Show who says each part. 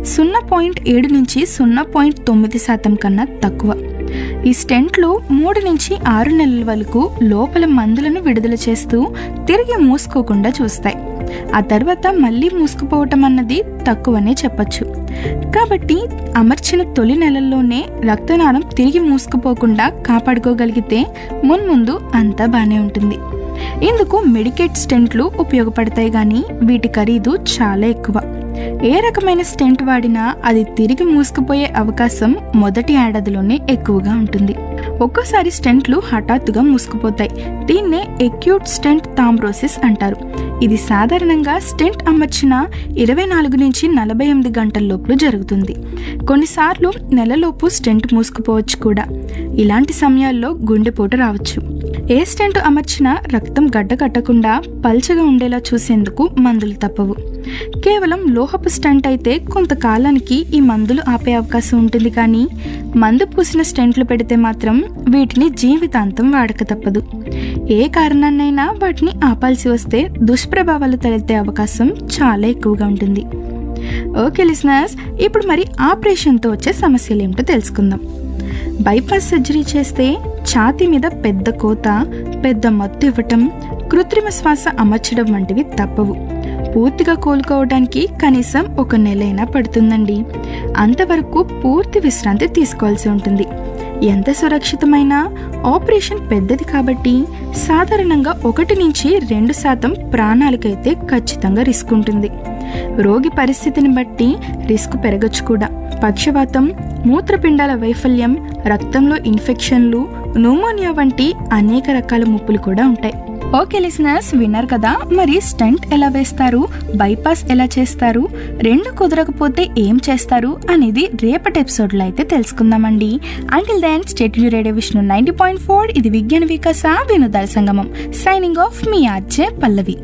Speaker 1: సున్నా పాయింట్ ఏడు నుంచి సున్నా పాయింట్ తొమ్మిది శాతం కన్నా తక్కువ ఈ స్టెంట్లు మూడు నుంచి ఆరు నెలల వరకు లోపల మందులను విడుదల చేస్తూ తిరిగి మూసుకోకుండా చూస్తాయి ఆ తర్వాత మళ్ళీ మూసుకుపోవటం అన్నది తక్కువనే చెప్పచ్చు కాబట్టి అమర్చిన తొలి నెలల్లోనే రక్తనాళం తిరిగి మూసుకుపోకుండా కాపాడుకోగలిగితే మున్ముందు అంతా బాగానే ఉంటుంది ఇందుకు మెడికేట్ స్టెంట్లు ఉపయోగపడతాయి కానీ వీటి ఖరీదు చాలా ఎక్కువ ఏ రకమైన స్టెంట్ వాడినా అది తిరిగి మూసుకుపోయే అవకాశం మొదటి ఏడాదిలోనే ఎక్కువగా ఉంటుంది ఒక్కోసారి స్టెంట్లు హఠాత్తుగా మూసుకుపోతాయి దీన్నే ఎక్యూట్ స్టెంట్ థాంబ్రోసిస్ అంటారు ఇది సాధారణంగా స్టెంట్ అమర్చిన ఇరవై నాలుగు నుంచి నలభై ఎనిమిది గంటల లోపల జరుగుతుంది కొన్నిసార్లు నెలలోపు స్టెంట్ మూసుకుపోవచ్చు కూడా ఇలాంటి సమయాల్లో గుండెపోటు రావచ్చు ఏ స్టెంట్ అమర్చినా రక్తం గడ్డ కట్టకుండా పల్చగా ఉండేలా చూసేందుకు మందులు తప్పవు కేవలం లోహపు స్టంట్ అయితే కొంతకాలానికి ఈ మందులు ఆపే అవకాశం ఉంటుంది కానీ మందు పూసిన స్టెంట్లు పెడితే మాత్రం వీటిని జీవితాంతం వాడక తప్పదు ఏ కారణాన్నైనా వాటిని ఆపాల్సి వస్తే దుష్ప్రభావాలు తలెత్తే అవకాశం చాలా ఎక్కువగా ఉంటుంది ఓకే లిసనర్స్ ఇప్పుడు మరి ఆపరేషన్తో వచ్చే సమస్యలు ఏమిటో తెలుసుకుందాం బైపాస్ సర్జరీ చేస్తే ఛాతీ మీద పెద్ద కోత పెద్ద మత్తు ఇవ్వటం కృత్రిమ శ్వాస అమర్చడం వంటివి తప్పవు పూర్తిగా కోలుకోవడానికి కనీసం ఒక నెలైనా పడుతుందండి అంతవరకు పూర్తి విశ్రాంతి తీసుకోవాల్సి ఉంటుంది ఎంత సురక్షితమైన ఆపరేషన్ పెద్దది కాబట్టి సాధారణంగా ఒకటి నుంచి రెండు శాతం ప్రాణాలకైతే ఖచ్చితంగా రిస్క్ ఉంటుంది రోగి పరిస్థితిని బట్టి రిస్క్ పెరగచ్చు కూడా పక్షవాతం మూత్రపిండాల వైఫల్యం రక్తంలో ఇన్ఫెక్షన్లు న్యూమోనియా వంటి అనేక రకాల ముప్పులు కూడా ఉంటాయి ఓకే లిసనర్స్ విన్నారు కదా మరి స్టంట్ ఎలా వేస్తారు బైపాస్ ఎలా చేస్తారు రెండు కుదరకపోతే ఏం చేస్తారు అనేది రేపటి ఎపిసోడ్లో అయితే తెలుసుకుందామండి until then state radio Vishnu ninety point four ఇది విజ్ఞాన వికాస వినోదాల సంగమం సైనింగ్ ఆఫ్ మీ ఆర్జే పల్లవి